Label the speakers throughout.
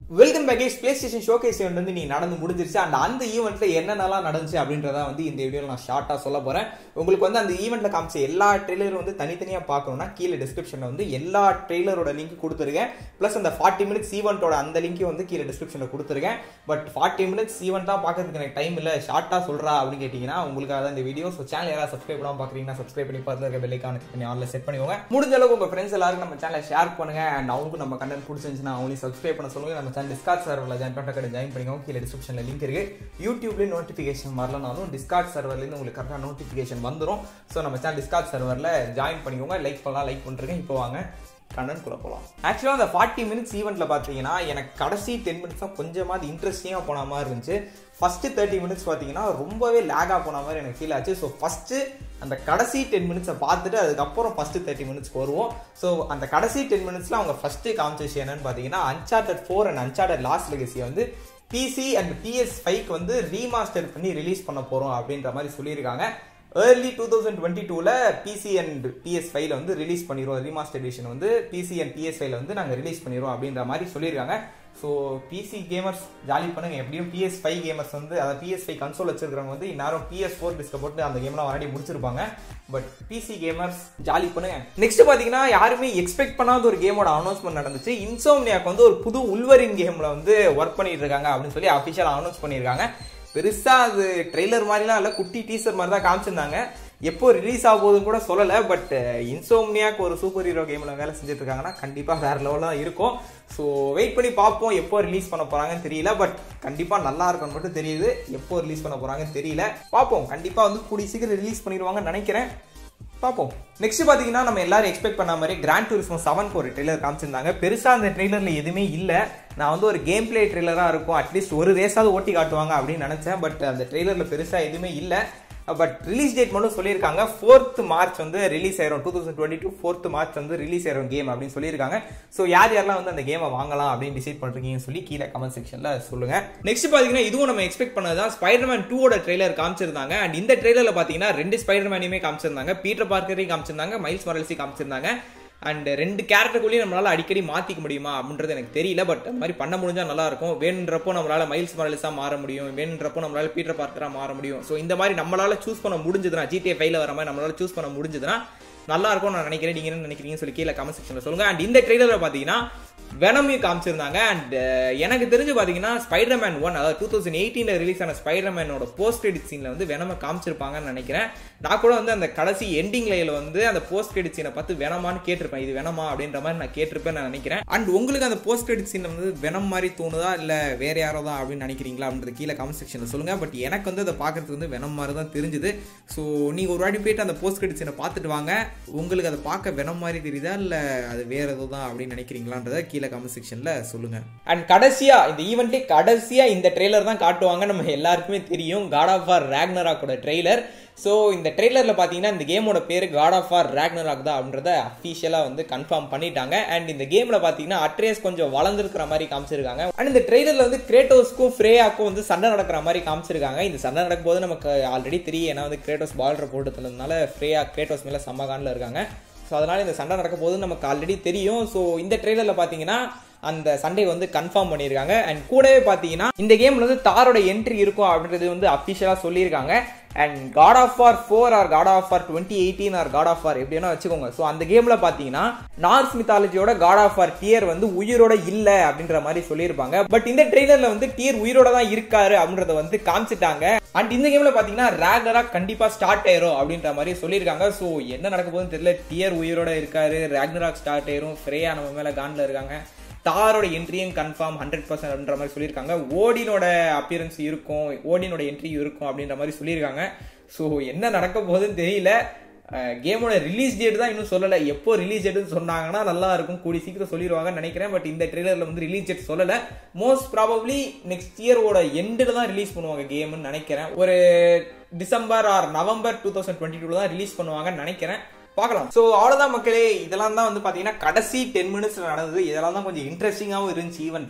Speaker 1: welcome back PlayStation showcase event வந்து நீ நடந்து முடிஞ்சிருச்சு அண்ட் அந்த ஈவெண்ட்ல என்னென்னலாம் நடந்துச்சு அப்படின்றத வந்து இந்த வீடியோவில் நான் ஷார்ட்டாக சொல்ல போறேன் உங்களுக்கு வந்து அந்த ஈவெண்ட்ல காமிச்ச எல்லா ட்ரெய்லரும் வந்து தனித்தனியாக பார்க்கணும்னா கீழே டிஸ்கிரிப்ஷனில் வந்து எல்லா ட்ரெய்லரோட லிங்க் கொடுத்துருக்கேன் ப்ளஸ் அந்த ஃபார்ட்டி மினிட்ஸ் ஈவெண்ட்டோட அந்த லிங்க்கையும் வந்து கீழே டிஸ்கிரிப்ஷனில் கொடுத்துருக்கேன் பட் ஃபார்ட்டி மினிட்ஸ் ஈவெண்ட்டாக பார்க்கறதுக்கு எனக்கு டைம் இல்லை ஷார்ட்டாக சொல்றா அப்படின்னு கேட்டிங்கன்னா உங்களுக்காக தான் இந்த வீடியோ ஸோ சேனல் யாராவது சப்ஸ்கிரைப் பண்ணாமல் பார்க்குறீங்கன்னா சப்ஸ்கிரைப் பண்ணி பார்த்து இருக்க பெல்லைக்கான பண்ணி ஆன்ல செட் பண்ணிக்கோங்க முடிஞ்ச அளவுக்கு உங்கள் ஃப்ரெண்ட்ஸ் எல்லாரும் நம்ம சேனலை ஷேர் பண்ணுங்க அண்ட் அவங்களுக்கும் நம்ம கண்டென்ட் பிடிச்சிருந்துச்சுன்னா அவங்களையும் சப்ஸ்கிரைப் பண்ண சொல்லுங்க நம்ம சேனல் டிஸ்கார்ட் சர்வரில் ஜாயின் பண்ணுற கடை ஜாயின் பண்ணிக்கோங்க கீழே டிஸ்கிரிப்ஷனில் லிங்க் இருக்கு யூடியூப்லேயும் நோட்டிஃபிகேஷன் வரலனாலும் டிஸ்கார்ட் சர்வர்லேருந்து உங்களுக்கு கரெக்டாக நோட்டிஃபிகேஷன் வந்துடும் ஸோ நம்ம சேனல் டிஸ்கார்ட் சர்வரில் ஜாயின் பண்ணிக்கோங்க லைக் பண்ணலாம் லைக் பண்ணுறேன் இப்போ வாங்க கண்ணன் குள்ள போகலாம் ஆக்சுவலாக அந்த ஃபார்ட்டி மினிட்ஸ் ஈவெண்ட்டில் பார்த்தீங்கன்னா எனக்கு கடைசி டென் மினிட்ஸ் தான் கொஞ்சமாக இன்ட்ரெஸ்டிங்காக போன மாதிரி இருந்துச்சு ஃபஸ்ட்டு தேர்ட்டி மினிட்ஸ் பார்த்தீங்கன்னா ரொம்பவே லேகாக போன மாதிரி எனக்கு ஃபீல் ஆச்சு ஸோ ஃபஸ்ட்டு அந்த கடைசி டென் மினிட்ஸை பார்த்துட்டு அதுக்கப்புறம் ஃபஸ்ட்டு தேர்ட்டி மினிட்ஸ்க்கு வருவோம் ஸோ அந்த கடைசி டென் மினிட்ஸில் அவங்க ஃபஸ்ட்டு காமிச்ச விஷயம் என்னன்னு பார்த்தீங்கன்னா Uncharted four and Uncharted lost லெகசியை வந்து பிசி அண்ட் பிஎஸ் ஃபைவ்க்கு வந்து ரீமாஸ்டர் பண்ணி ரிலீஸ் பண்ண போகிறோம் அப்படின்ற மாதிரி சொல்லியிருக்காங்க ஏர்லி டூ தௌசண்ட் டுவெண்ட்டி டூவில் பிசி அண்ட் பிஎஸ் ஃபைவ்ல வந்து ரிலீஸ் பண்ணிடுவோம் ரீமாஸ்டர் எடிஷன் வந்து பிசி அண்ட் பிஎஸ் ஃபைவ்ல வந்து நாங்கள் ரிலீஸ் பண்ணிடுவோம் அப்படின்ற மாதிரி சொல்லியிருக்காங்க ஸோ பிசி கேமர்ஸ் ஜாலி பண்ணுங்க எப்படியும் பிஎஸ் ஃபைவ் கேமர்ஸ் வந்து அதாவது பிஎஸ் ஃபைவ் கன்சோல் வச்சிருக்கிறவங்க வந்து இந்நேரம் பிஎஸ் ஃபோர் டிஸ்க போட்டு அந்த கேம்லாம் ஆல்ரெடி முடிச்சிருப்பாங்க பட் பிசி கேமர்ஸ் ஜாலி பண்ணுங்க நெக்ஸ்ட் பார்த்தீங்கன்னா யாருமே எக்ஸ்பெக்ட் பண்ணாத ஒரு கேமோட அனௌன்ஸ்மெண்ட் நடந்துச்சு இன்சோம்னியாக்கு வந்து ஒரு புது உள்வரின் கேமில் வந்து ஒர்க் பண்ணிட்டு இருக்காங்க அப்படின்னு சொல்லி அஃபிஷியல் அனௌன்ஸ் பண்ணியிருக்காங்க பெருசா அது ட்ரெய்லர் மாதிரிலாம் இல்லை குட்டி டீசர் மாதிரி தான் காமிச்சிருந்தாங்க எப்போ ரிலீஸ் ஆக போகுதுன்னு கூட சொல்லலை பட் இன்சோம்னியாக்கு ஒரு சூப்பர் ஹீரோ கேமில் வேலை செஞ்சுட்டு இருக்காங்கன்னா கண்டிப்பாக வேற லெவலாக இருக்கும் ஸோ வெயிட் பண்ணி பார்ப்போம் எப்போ ரிலீஸ் பண்ண போறாங்கன்னு தெரியல பட் கண்டிப்பாக நல்லா இருக்கும்னு மட்டும் தெரியுது எப்போ ரிலீஸ் பண்ண போறாங்கன்னு தெரியல பார்ப்போம் கண்டிப்பாக வந்து கூடிய சீக்கிரம் ரிலீஸ் பண்ணிடுவாங்கன்னு நினைக்கிறேன் பார்ப்போம் நெக்ஸ்ட் பாத்தீங்கன்னா நம்ம எல்லாரும் எக்ஸ்பெக்ட் பண்ண மாதிரி கிராண்ட் டூரிஸ்மோ செவன்க்கு ஒரு ட்ரெய்லர் காமிச்சிருந்தாங்க பெருசா அந்த ட்ரெய்லர்ல எதுவுமே இல்லை நான் வந்து ஒரு கேம் பிளே ட்ரெய்லரா இருக்கும் அட்லீஸ்ட் ஒரு ரேஸாவது ஓட்டி காட்டுவாங்க அப்படின்னு நினைச்சேன் பட் அந்த ட்ரெய்லர்ல பெருசா எதுவுமே இல்லை பட் ரிலீஸ் டேட் மட்டும் சொல்லியிருக்காங்க ஃபோர்த் மார்ச் வந்து ரிலீஸ் ஆயிரும் two thousand twenty two fourth March வந்து ரிலீஸ் ஆயிரும் கேம் அப்படின்னு சொல்லியிருக்காங்க ஸோ யார் யாரெல்லாம் வந்து அந்த கேமை வாங்கலாம் அப்படின்னு டிசைட் பண்றீங்கன்னு சொல்லி கீழே கமெண்ட் செக்ஷன்ல சொல்லுங்க நெக்ஸ்ட் பாத்தீங்கன்னா இதுவும் நம்ம எக்ஸ்பெக்ட் பண்ணதான் ஸ்பைடர்மேன் டூவோட ட்ரெய்லர் காமிச்சிருந்தாங்க அண்ட் இந்த ட்ரெய்லர்ல பாத்தீங்கன்னா ரெண்டு ஸ்பைடர்மேனையுமே காமிச்சிருந்தாங்க பீட்டர் பார்க்கரையும் காமிச்சிருந்தாங்க மைல்ஸ் மரல்ஸி காமிச்சிருந்தாங்க அண்ட் ரெண்டு கேரக்டருக்குள்ளேயும் நம்மளால அடிக்கடி மாத்திக்க முடியுமா அப்படின்றது எனக்கு தெரியல பட் அந்த மாதிரி பண்ண முடிஞ்சா நல்லா இருக்கும் வேணுன்றப்போ நம்மளால மைல்ஸ் மரலிஸா மாற முடியும் வேணுன்றப்போ நம்மளால பீட்டர் பார்க்கரா மாற முடியும் ஸோ இந்த மாதிரி நம்மளால சூஸ் பண்ண முடிஞ்சதுன்னா ஜிடிஏ ஃபைவ்ல வர மாதிரி நம்மளால சூஸ் பண்ண முடிஞ்சதுன்னா நல்லா இருக்கும் நான் நினைக்கிறேன் நீங்க என்ன நினைக்கிறீங்கன்னு சொல்லி கீழே கமெண்ட் செக்ஷன்ல சொல்லுங்க அண்ட் இந்த ட்ரெய்லர்ல பாத்தீங்கன்னா வெனமையும் காமிச்சிருந்தாங்க அண்ட் எனக்கு தெரிஞ்சு பாத்தீங்கன்னா ஸ்பைடர்மேன் ஒன் அதாவது டூ தௌசண்ட் எயிட்டீன்ல ரிலீஸ் ஆன ஸ்பைடர்மேனோட போஸ்ட் கிரெடிட் சீன்ல வந்து வெனம காமிச்சிருப்பாங்கன்னு நினைக்கிறேன் நான் கூட வந்து அந்த கடைசி எண்டிங் லைல வந்து அந்த போஸ்ட் கிரெடிட் சீனை பார்த்து வெனமான்னு கேட்டிருப்பேன் இது வெனமா அப்படின்ற மாதிரி நான் கேட்டிருப்பேன் நான் நினைக்கிறேன் அண்ட் உங்களுக்கு அந்த போஸ்ட் கிரெடிட் சீன் வந்து வெனம் மாதிரி தோணுதா இல்ல வேற யாரோ தான் அப்படின்னு நினைக்கிறீங்களா அப்படின்றது கீழே கமெண்ட் செக்ஷன்ல சொல்லுங்க பட் எனக்கு வந்து அதை பார்க்கறதுக்கு வந்து வெனம் மாதிரி தான் தெரிஞ்சுது ஸோ நீங்க ஒரு வாட்டி போயிட்டு அந்த போஸ்ட் கிரெடிட் சீனை பார்த்துட்டு வாங்க உங்களுக்கு அதை பார்க்க வெனம் மாதிரி தெரியுதா இல்ல அது வேற ஏதோ தான் அப்படின்னு நினைக்கிறீங்களான்றத கீழே கமெண்ட் செக்ஷன்ல சொல்லுங்க அண்ட் கடைசியா இந்த ஈவெண்ட்லே கடைசியா இந்த ட்ரெய்லர் தான் காட்டுவாங்க நம்ம எல்லாருக்குமே தெரியும் காட் ஆஃப் ஆர் ரேக்னராக்கோட ட்ரெய்லர் ஸோ இந்த ட்ரெய்லரில் பார்த்தீங்கன்னா இந்த கேமோட பேர் காட் ஆஃப் ஆர் ரேக்னராக் தான் அப்படின்றத அஃபீஷியலாக வந்து கன்ஃபார்ம் பண்ணிட்டாங்க அண்ட் இந்த கேமில் பார்த்தீங்கன்னா அட்ரேஸ் கொஞ்சம் வளர்ந்துருக்கிற மாதிரி காமிச்சிருக்காங்க அண்ட் இந்த ட்ரெய்லரில் வந்து கிரேட்டோஸ்க்கும் ஃப்ரேயாக்கும் வந்து சண்டை நடக்கிற மாதிரி காமிச்சிருக்காங்க இந்த சண்டை நடக்கும் போது நமக்கு ஆல்ரெடி தெரியும் ஏன்னா வந்து கிரேட்டோஸ் பால்டர் போட்டதுனால ஃப்ரேயா கிரேட்டோஸ் மேலே சம்மகானில் இருக்காங்க ஸோ அதனால் இந்த சண்டை நடக்க போது நமக்கு ஆல்ரெடி தெரியும் ஸோ இந்த ட்ரெய்லரில் பார்த்தீங்கன்னா அந்த சண்டே வந்து கன்ஃபார்ம் பண்ணியிருக்காங்க அண்ட் கூடவே பார்த்தீங்கன்னா இந்த கேம்ல வந்து தாரோட என்ட்ரி இருக்கும் அப்படின்றது வந்து அஃபிஷியலாக சொல்லியிருக்காங்க and God of War four or God of War twenty eighteen or God of War எப்படின்னா வச்சுக்கோங்க ஸோ அந்த கேம்ல பார்த்தீங்கன்னா நார்ஸ் மித்தாலஜியோட காட் ஆஃப் ஆர் டியர் வந்து உயிரோட இல்லை அப்படின்ற மாதிரி சொல்லியிருப்பாங்க பட் இந்த ட்ரெய்லர்ல வந்து டியர் உயிரோட தான் இருக்காரு அப்படின்றத வந்து காமிச்சிட்டாங்க அண்ட் இந்த கேம்ல பாத்தீங்கன்னா ரேகரா கண்டிப்பா ஸ்டார்ட் ஆயிரும் அப்படின்ற மாதிரி சொல்லியிருக்காங்க ஸோ என்ன நடக்க போகுதுன்னு தெரியல டியர் உயிரோட இருக்காரு ரேக்னராக் ஸ்டார்ட் ஆயிரும் ஃப்ரேயா நம்ம மேல கான்ல இருக்காங்க தாரோட என்ட்ரியும் கன்ஃபார்ம் ஹண்ட்ரட் பர்சன்ட் அப்படின்ற மாதிரி சொல்லியிருக்காங்க ஓடினோட அப்பியரன்ஸ் இருக்கும் ஓடினோட என்ட்ரி இருக்கும் அப்படின்ற மாதிரி சொல்லியிருக்காங்க ஸோ என்ன நடக்க போகுதுன்னு தெரியல கேமோட ரிலீஸ் டேட் தான் இன்னும் சொல்லலை எப்போ ரிலீஸ் டேட்னு சொன்னாங்கன்னா நல்லா இருக்கும் கூடி சீக்கிரம் சொல்லிடுவாங்கன்னு நினைக்கிறேன் பட் இந்த ட்ரெய்லரில் வந்து ரிலீஸ் டேட் சொல்லலை மோஸ்ட் ப்ராபப்ளி நெக்ஸ்ட் இயரோட எண்டில் தான் ரிலீஸ் பண்ணுவாங்க கேம்னு நினைக்கிறேன் ஒரு December or November two thousand twenty two தான் ரிலீஸ் பண்ணுவாங்கன்னு நினைக்கிறேன் பார்க்கலாம் ஸோ அவ்வளோதான் மக்களே இதெல்லாம் தான் வந்து பார்த்தீங்கன்னா கடைசி டென் மினிட்ஸ்ல நடந்தது இதெல்லாம் தான் கொஞ்சம் இன்ட்ரெஸ்டிங்காகவும் இருந்துச்சு ஈவெண்ட்ல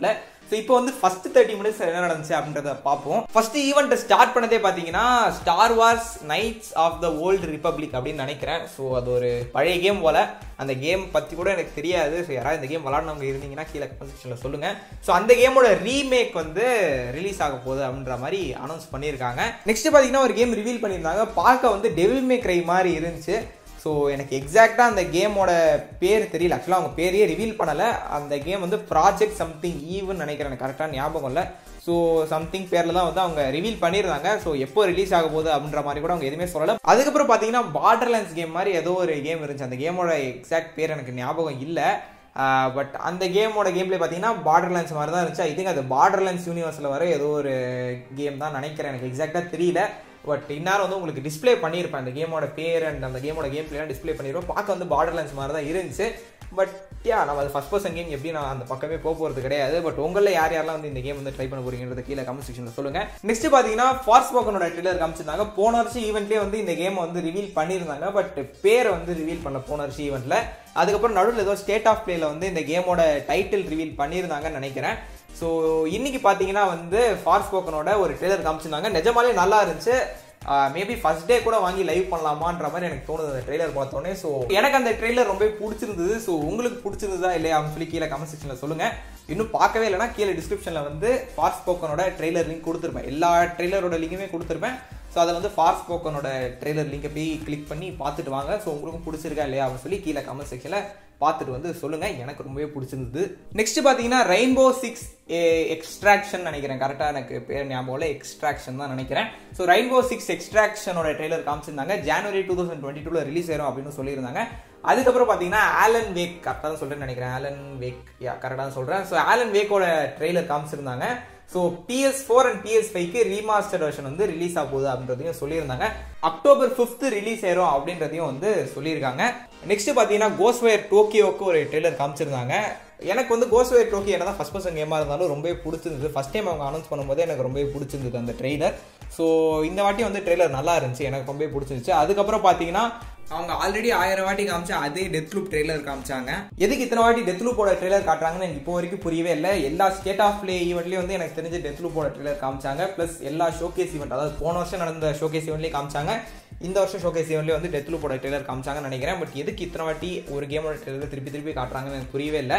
Speaker 1: ஸோ இப்போ வந்து ஃபர்ஸ்ட் தேர்ட்டி மினிட்ஸ் என்ன நடந்துச்சு அப்படின்றத பார்ப்போம் ஃபர்ஸ்ட் ஈவெண்ட் ஸ்டார்ட் பண்ணதே பார்த்தீங்கன்னா Star Wars Knights of the Old Republic அப்படின்னு நினைக்கிறேன் ஸோ அது ஒரு பழைய கேம் போல அந்த கேம் பற்றி கூட எனக்கு தெரியாது ஸோ யாராவது இந்த கேம் விளாட்னவங்க இருந்தீங்கன்னா கீழே கமெண்ட் செக்ஷனில் சொல்லுங்கள் ஸோ அந்த கேமோட ரீமேக் வந்து ரிலீஸ் ஆக போகுது அப்படின்ற மாதிரி அனௌன்ஸ் பண்ணியிருக்காங்க நெக்ஸ்ட் பார்த்தீங்கன்னா ஒரு கேம் ரிவீல் பண்ணியிருந்தாங்க பார்க்க வந்து டெவில் மே க்ரை மாதிரி இருந்துச்சு ஸோ எனக்கு எக்ஸாக்டாக அந்த கேமோட பேர் தெரியல ஆக்சுவலாக அவங்க பேரையே ரிவீல் பண்ணலை அந்த கேம் வந்து ப்ராஜெக்ட் சம்திங் ஈவன் நினைக்கிறேன் எனக்கு கரெக்டாக ஞாபகம் இல்லை ஸோ சம்திங் பேரில் தான் வந்து அவங்க ரிவீல் பண்ணியிருந்தாங்க ஸோ எப்போ ரிலீஸ் ஆக போகுது அப்படின்ற மாதிரி கூட அவங்க எதுவுமே சொல்லலை அதுக்கப்புறம் பார்த்தீங்கன்னா பார்டர்லேண்ட்ஸ் கேம் மாதிரி ஏதோ ஒரு கேம் இருந்துச்சு அந்த கேமோட எக்ஸாக்ட் பேர் எனக்கு ஞாபகம் இல்லை பட் அந்த கேமோட கேம் பிளே பார்த்தீங்கன்னா பார்டர்லேண்ட்ஸ் மாதிரி தான் இருந்துச்சு ஐ திங்க் அது பார்டர்லேண்ட்ஸ் யூனிவர்ஸில் வர ஏதோ ஒரு கேம் தான் நினைக்கிறேன் எனக்கு எக்ஸாக்டாக தெரியல பட் இந்நேரம் வந்து உங்களுக்கு டிஸ்ப்ளே பண்ணியிருப்பேன் அந்த கேமோட பேர் அண்ட் அந்த கேமோட கேம் பிளேலாம் டிஸ்ப்ளே பண்ணியிருப்போம் பார்க்க வந்து பார்டர்லேண்ட்ஸ் மாதிரி தான் இருந்துச்சு பட் யா நம்ம அது ஃபஸ்ட் பர்சன் கேம் எப்படி நான் அந்த பக்கமே போக போகிறது கிடையாது பட் உங்களில் யார் யாரெல்லாம் வந்து இந்த கேம் வந்து ட்ரை பண்ண போறீங்கிறது கீழே கமெண்ட் செக்ஷனில் சொல்லுங்க நெக்ஸ்ட் பார்த்தீங்கன்னா ஃபார்ஸ் போக்கனோட ட்ரில்லர் காமிச்சிருந்தாங்க போன வருஷம் ஈவெண்ட்லேயே வந்து இந்த கேம் வந்து ரிவீல் பண்ணியிருந்தாங்க பட் பேரை வந்து ரிவீல் பண்ணல போன வருஷம் ஈவெண்ட்டில் அதுக்கப்புறம் நடுவில் ஏதோ ஸ்டேட் ஆஃப் பிளேல வந்து இந்த கேமோட டைட்டில் ரிவீல் பண்ணியிருந்தாங்கன்னு நினைக்கிறேன் ஸோ இன்னைக்கு பார்த்தீங்கன்னா வந்து ஃபார்ஸ் போக்கனோட ஒரு ட்ரெய்லர் காமிச்சிருந்தாங்க நிஜமாலே நல்லா இருந்துச்சு மேபி ஃபர்ஸ்ட் டே கூட வாங்கி லைவ் பண்ணலாமான்ற மாதிரி எனக்கு தோணுது அந்த ட்ரெய்லர் பார்த்தோன்னே ஸோ எனக்கு அந்த ட்ரெய்லர் ரொம்ப பிடிச்சிருந்தது ஸோ உங்களுக்கு பிடிச்சிருந்ததா இல்லையா அப்படின்னு சொல்லி கீழே கமெண்ட் செக்ஷனில் சொல்லுங்க இன்னும் பார்க்கவே இல்லைனா கீழே டிஸ்கிரிப்ஷனில் வந்து ஃபார்ஸ் போக்கனோட ட்ரெய்லர் லிங்க் கொடுத்துருப்பேன் எல்லா ட்ரெய்லரோட லிங்குமே கொடுத்துருப்பேன் ஸோ அதை வந்து ஃபார்ஸ் போக்கனோட ட்ரெய்லர் லிங்கை போய் கிளிக் பண்ணி பார்த்துட்டு வாங்க ஸோ உங்களுக்கும் பிடிச்சிருக்கா இல்லையா அப்படின்னு சொல்லி கீழே கமெண்ட் செக்ஷனில் பார்த்துட்டு வந்து சொல்லுங்க எனக்கு ரொம்பவே பிடிச்சிருந்தது நெக்ஸ்ட் பார்த்தீங்கன்னா ரெயின்போ சிக்ஸ் எக்ஸ்ட்ராக்ஷன் நினைக்கிறேன் கரெக்டாக எனக்கு பேர் ஞாபகம் இல்லை எக்ஸ்ட்ராக்ஷன் தான் நினைக்கிறேன் ஸோ ரெயின்போ சிக்ஸ் எக்ஸ்ட்ராக்ஷனோட ட்ரெய்லர் காமிச்சிருந்தாங்க ஜனவரி டூ தௌசண்ட் டுவெண்ட்டி டூவில் ரிலீஸ் ஆயிரும் அப்படின்னு சொல்லியிருந்தாங்க அதுக்கப்புறம் பார்த்தீங்கன்னா ஆலன் வேக் கரெக்டாக தான் சொல்கிறேன்னு நினைக்கிறேன் ஆலன் வேக் யா கரெக்டாக தான் சொல்கிறேன் ஸோ ஆலன் வேக்கோட ட்ரெய்லர் காமிச்சிருந்தாங்க so PS four and PS ஃபைவ்க்கு ரீமாஸ்டர் வெர்ஷன் வந்து ரிலீஸ் ஆக போகுது அப்படின்றதையும் சொல்லியிருந்தாங்க அக்டோபர் ஃபிஃப்த் ரிலீஸ் ஆயிரும் அப்படின்றதையும் வந்து சொல்லியிருக்காங்க நெக்ஸ்ட் பார்த்தீங்கன்னா கோஸ்வயர் டோக்கியோக்கு ஒரு ட்ரெய்லர் காமிச்சிருந்தாங்க எனக்கு வந்து கோஸ்வயர் டோக்கியோ என்ன தான் ஃபஸ்ட் பர்சன் கேமாக இருந்தாலும் ரொம்பவே பிடிச்சிருந்தது ஃபஸ்ட் டைம் அவங்க அனௌன்ஸ் பண்ணும்போது எனக்கு ரொம்பவே பிடிச்சிருந்தது அந்த ட்ரெய்லர் ஸோ இந்த வாட்டி வந்து ட்ரெய்லர் நல்லா இருந்துச்சு எனக்கு ரொம்பவே பிடிச்சிருந்துச்சு அதுக்கப்புறம் பார்த்தீங்கன்னா அவங்க ஆல்ரெடி ஆயிரம் வாட்டி காமிச்சா அதே டெத் லூப் ட்ரெய்லர் காமிச்சாங்க எதுக்கு இத்தனை வாட்டி டெத் லூப்போட ட்ரெய்லர் காட்டுறாங்கன்னு எனக்கு இப்போ வரைக்கும் புரியவே இல்லை எல்லா ஸ்டேட் ஆஃப் பிளே ஈவெண்ட்லேயும் வந்து எனக்கு தெரிஞ்ச டெத் லூப்போட ட்ரெய்லர் காமிச்சாங்க ப்ளஸ் எல்லா ஷோகேஸ் ஈவெண்ட் அதாவது போன வருஷம் நடந்த ஷோகேஸ் ஈவெண்ட்லேயும் காமிச்சாங்க இந்த வருஷம் ஷோகேஸ் ஈவெண்ட்லேயே வந்து டெத் லூப்போட ட்ரெய்லர் காமிச்சாங்கன்னு நினைக்கிறேன் பட் எதுக்கு இத்தனை வாட்டி ஒரு கேமோட ட்ரெய்லர் திருப்பி திருப்பி காட்டுறாங்கன்னு எனக்கு புரியவே இல்லை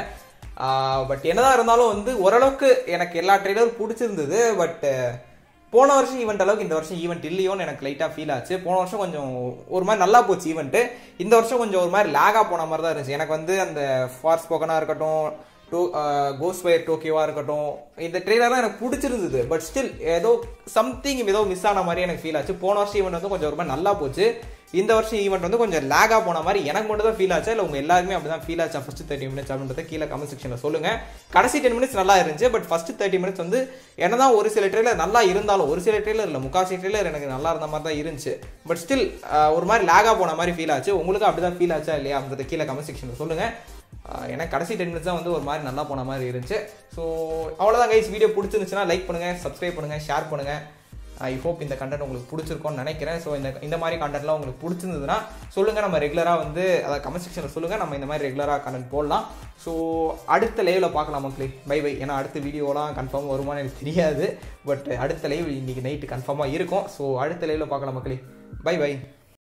Speaker 1: பட் என்னதான் இருந்தாலும் வந்து ஓரளவுக்கு எனக்கு எல்லா ட்ரெய்லரும் பிடிச்சிருந்தது பட் போன வருஷம் ஈவெண்ட் அளவுக்கு இந்த வருஷம் ஈவெண்ட் இல்லையோன்னு எனக்கு லைட்டாக ஃபீல் ஆச்சு போன வருஷம் கொஞ்சம் ஒரு மாதிரி நல்லா போச்சு ஈவெண்ட்டு இந்த வருஷம் கொஞ்சம் ஒரு மாதிரி லேகாக போன மாதிரி தான் இருந்துச்சு எனக்கு வந்து அந்த ஃபார்ஸ் போக்கனாக இருக்கட்டும் டோ கோஸ் ஃபயர் டோக்கியோவாக இருக்கட்டும் இந்த ட்ரெய்லர்லாம் எனக்கு பிடிச்சிருந்தது பட் ஸ்டில் ஏதோ சம்திங் ஏதோ மிஸ் ஆன மாதிரி எனக்கு ஃபீல் ஆச்சு போன வருஷம் ஈவெண்ட் வந்து கொஞ்சம் ஒரு மாதிரி நல்லா போச்சு இந்த வருஷம் ஈவெண்ட் வந்து கொஞ்சம் லேகாக போன மாதிரி எனக்கு மட்டும் தான் ஃபீல் ஆச்சா இல்லை உங்கள் எல்லாருமே அப்படி தான் ஃபீல் ஆச்சா ஃபஸ்ட்டு தேர்ட்டி மினிட்ஸ் அப்படின்றத கீழே கமெண்ட் செக்ஷனில் சொல்லுங்கள் கடைசி டென் மினிட்ஸ் நல்லா இருந்துச்சு பட் ஃபஸ்ட்டு தேர்ட்டி மினிட்ஸ் வந்து என்னதான் ஒரு சில ட்ரெய்லர் நல்லா இருந்தாலும் ஒரு சில ட்ரெய்லர் இல்லை முக்காசி ட்ரெய்லர் எனக்கு நல்லா இருந்த மாதிரி தான் இருந்துச்சு பட் ஸ்டில் ஒரு மாதிரி லேகாக போன மாதிரி ஃபீல் ஆச்சு உங்களுக்கு அப்படி தான் ஃபீல் ஆச்சா இல்லையா அப்படின்றத கீழே கமெண்ட் செக்ஷனில் சொல்லுங்கள் எனக்கு கடைசி டென் மினிட்ஸ் தான் வந்து ஒரு மாதிரி நல்லா போன மாதிரி இருந்துச்சு ஸோ அவ்வளோதான் கைஸ் வீடியோ பிடிச்சிருந்துச்சுன்னா லைக் பண்ணுங்கள் சப்ஸ்கிரைப் பண்ணுங்கள் ஷேர் பண்ணுங்கள் ஐ ஹோப் இந்த கண்டென்ட் உங்களுக்கு பிடிச்சிருக்கோன்னு நினைக்கிறேன் ஸோ இந்த இந்த மாதிரி கண்டென்ட்லாம் உங்களுக்கு பிடிச்சிருந்ததுன்னா சொல்லுங்கள் நம்ம ரெகுலராக வந்து அதை கமெண்ட் செக்ஷனில் சொல்லுங்கள் நம்ம இந்த மாதிரி ரெகுலராக கண்டென்ட் போடலாம் ஸோ அடுத்த லைவில் பார்க்கலாம் மக்களே பை பை ஏன்னா அடுத்த வீடியோலாம் கன்ஃபார்மாக வருமானு எனக்கு தெரியாது பட் அடுத்த லைவ் இன்றைக்கி நைட்டு கன்ஃபார்மாக இருக்கும் ஸோ அடுத்த லைவில் பார்க்கலாம் மக்களே பை பை